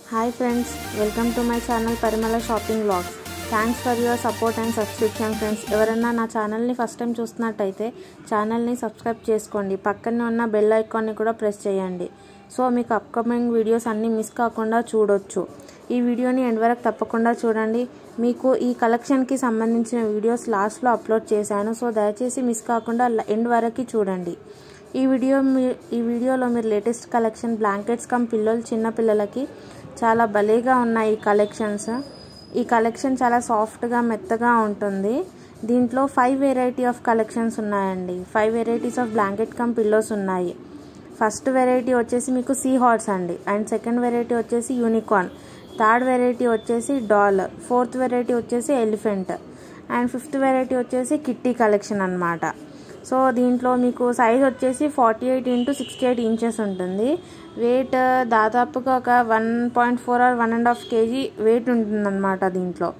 hi friends welcome to my channel Parimala shopping vlogs thanks for your support and subscription friends ఎవరైనా నా ఛానల్ని first time చూస్తున్నట్టయితే ఛానల్ని subscribe చేసుకోండి పక్కనే ఉన్న బెల్ ఐకాన్ని కూడా ప్రెస్ చేయండి సో మీకు అప్కమింగ్ వీడియోస్ అన్నీ మిస్ కాకుండా చూడొచ్చు ఈ వీడియోని ఎండ్ వరకు తప్పకుండా చూడండి మీకు ఈ కలెక్షన్కి సంబంధించిన వీడియోస్ లాస్ట్లో అప్లోడ్ చేశాను సో దయచేసి మిస్ కాకుండా ఎండ్ వరకు చూడండి ఈ వీడియో మీ ఈ వీడియోలో మీరు లేటెస్ట్ కలెక్షన్ బ్లాంకెట్స్ కమ్ పిల్లలు చిన్న పిల్లలకి చాలా భలేగా ఉన్నాయి ఈ కలెక్షన్స్ ఈ కలెక్షన్ చాలా సాఫ్ట్గా మెత్తగా ఉంటుంది దీంట్లో ఫైవ్ వెరైటీ ఆఫ్ కలెక్షన్స్ ఉన్నాయండి five varieties of blanket cum pillows ఉన్నాయి ఫస్ట్ వెరైటీ వచ్చేసి మీకు సీ హార్స్ అండి అండ్ సెకండ్ వెరైటీ వచ్చేసి యూనికార్న్ థర్డ్ వెరైటీ వచ్చేసి డాల్ ఫోర్త్ వెరైటీ వచ్చేసి ఎలిఫెంట్ అండ్ ఫిఫ్త్ వెరైటీ వచ్చేసి కిట్టి కలెక్షన్ అనమాట సో దీంట్లో మీకు సైజ్ వచ్చేసి forty eight into sixty eight inches ఉంటుంది వెయిట్ దాదాపుగా ఒక one point four or one and half KG weight ఉంటుందన్నమాట దీంట్లో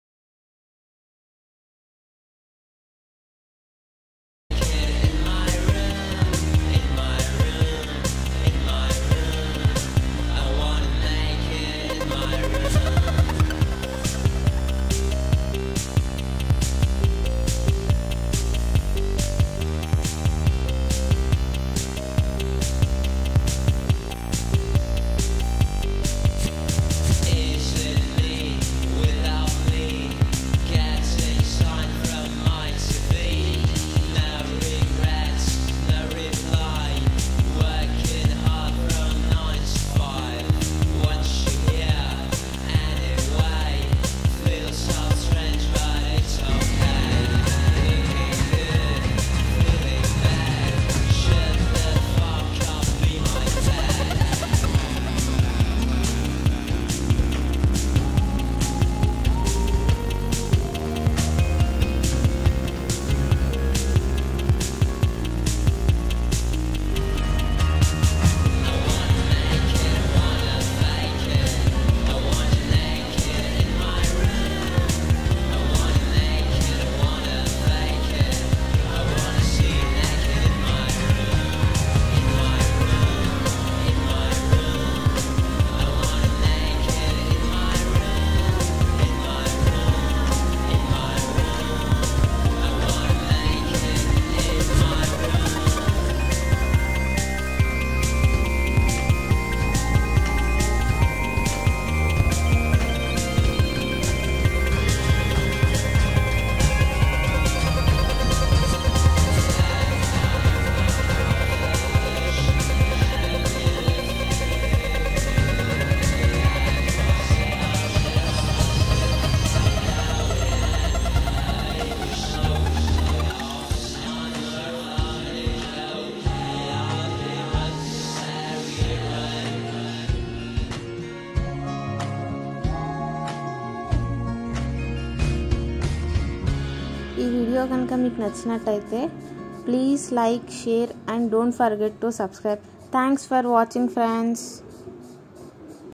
ఈ వీడియో కనుక మీకు నచ్చినట్టయితే please like share and don't forget to subscribe thanks for watching friends